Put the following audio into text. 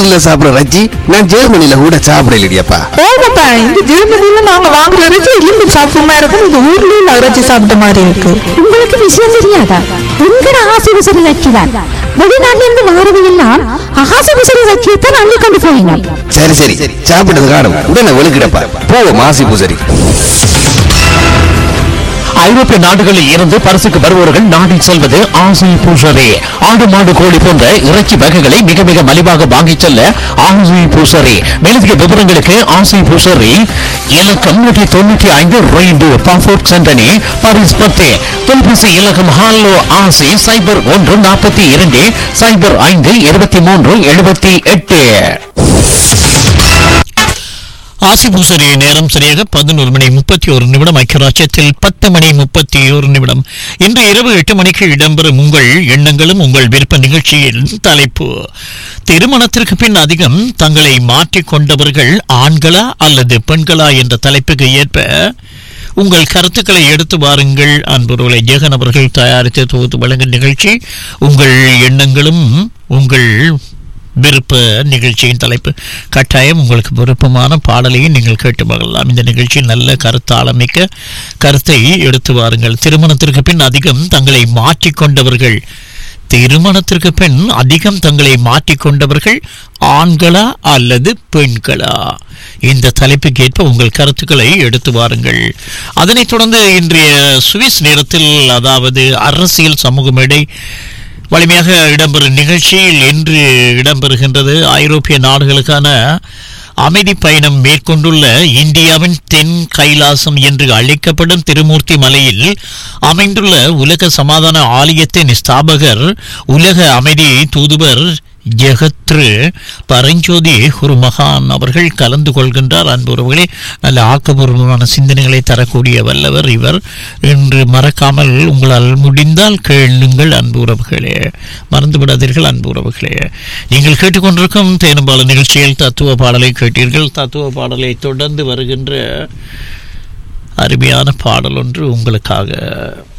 ஹோட்டல்ல சாப்பிடுற ரஜ்ஜி நான் ஜெர்மனில கூட சாப்பிடலையப்பா ஓமாப்பா இந்த ஜெர்மனில நாங்க வாங்குற இறைச்சி எலும்பு சாப்பிட்ட இருக்கும் இந்த ஊர்லயும் உள்ள இறைச்சி சாப்பிட்ட மாதிரி இருக்கு உங்களுக்கு விஷயம் தெரியாதா எங்கட ஆசை உசரி வைக்கிறார் வெளிநாட்டுல இருந்து வாரவையெல்லாம் ஆசை உசரி வைக்கத்தான் அள்ளி கொண்டு போயினார் சரி சரி சாப்பிட்டது காணும் உடனே வெளுக்கிடப்பா போவோம் மாசி பூசரி ஐரோப்பிய நாடுகளில் இருந்து பரிசுக்கு வருபவர்கள் நாடி செல்வது ஆசை பூசரே ஆடு மாடு கோழி போன்ற இறைச்சி வகைகளை மிக மிக மலிவாக வாங்கிச் செல்ல ஆசை பூசரே மேலதிக விவரங்களுக்கு ஆசை பூசரி இலக்கம் நூற்றி தொண்ணூற்றி ஐந்து ரெய்டு பாஃபோர்ட் சென்டனி பாரிஸ் பத்து தொலைபேசி இலக்கம் ஹாலோ ஆசை சைபர் ஒன்று நாற்பத்தி இரண்டு சைபர் ஐந்து இருபத்தி மூன்று எழுபத்தி எட்டு ஆசிபூசரி நேரம் சரியாக பதினோரு மணி முப்பத்தி ஒரு நிமிடம் ஐக்கியராட்சியத்தில் பத்து மணி முப்பத்தி ஒரு நிமிடம் இன்று இரவு எட்டு மணிக்கு இடம்பெறும் உங்கள் எண்ணங்களும் உங்கள் விருப்ப நிகழ்ச்சியின் தலைப்பு திருமணத்திற்கு பின் அதிகம் தங்களை மாற்றிக் கொண்டவர்கள் ஆண்களா அல்லது பெண்களா என்ற தலைப்புக்கு ஏற்ப உங்கள் கருத்துக்களை எடுத்து வாருங்கள் அன்புறவுகளை ஜெகன் அவர்கள் தயாரித்து தொகுத்து வழங்கும் நிகழ்ச்சி உங்கள் எண்ணங்களும் உங்கள் விருப்ப நிகழ்ச்சியின் தலைப்பு கட்டாயம் உங்களுக்கு விருப்பமான பாடலையும் நீங்கள் கேட்டு மகிழலாம் இந்த நிகழ்ச்சி நல்ல கருத்தாளமிக்க கருத்தை எடுத்து வாருங்கள் திருமணத்திற்கு பின் அதிகம் தங்களை மாற்றிக்கொண்டவர்கள் திருமணத்திற்கு பின் அதிகம் தங்களை மாற்றிக்கொண்டவர்கள் ஆண்களா அல்லது பெண்களா இந்த தலைப்புக்கு ஏற்ப உங்கள் கருத்துக்களை எடுத்து வாருங்கள் அதனைத் தொடர்ந்து இன்றைய சுவிஸ் நேரத்தில் அதாவது அரசியல் சமூக மேடை வலிமையாக இடம்பெறும் நிகழ்ச்சியில் இன்று இடம்பெறுகின்றது ஐரோப்பிய நாடுகளுக்கான அமைதி பயணம் மேற்கொண்டுள்ள இந்தியாவின் தென் கைலாசம் என்று அழைக்கப்படும் திருமூர்த்தி மலையில் அமைந்துள்ள உலக சமாதான ஆலயத்தின் ஸ்தாபகர் உலக அமைதி தூதுவர் ஜெகத்ரு பரஞ்சோதி குருமகான் அவர்கள் கலந்து கொள்கின்றார் அன்புறவுகளே நல்ல ஆக்கப்பூர்வமான சிந்தனைகளை தரக்கூடிய வல்லவர் இவர் இன்று மறக்காமல் உங்களால் முடிந்தால் கேளுங்கள் அன்பு உறவுகளே மறந்து விடாதீர்கள் அன்பு உறவுகளே நீங்கள் கேட்டுக்கொண்டிருக்கும் தேனும்பால நிகழ்ச்சியில் தத்துவ பாடலை கேட்டீர்கள் தத்துவ பாடலை தொடர்ந்து வருகின்ற அருமையான பாடல் ஒன்று உங்களுக்காக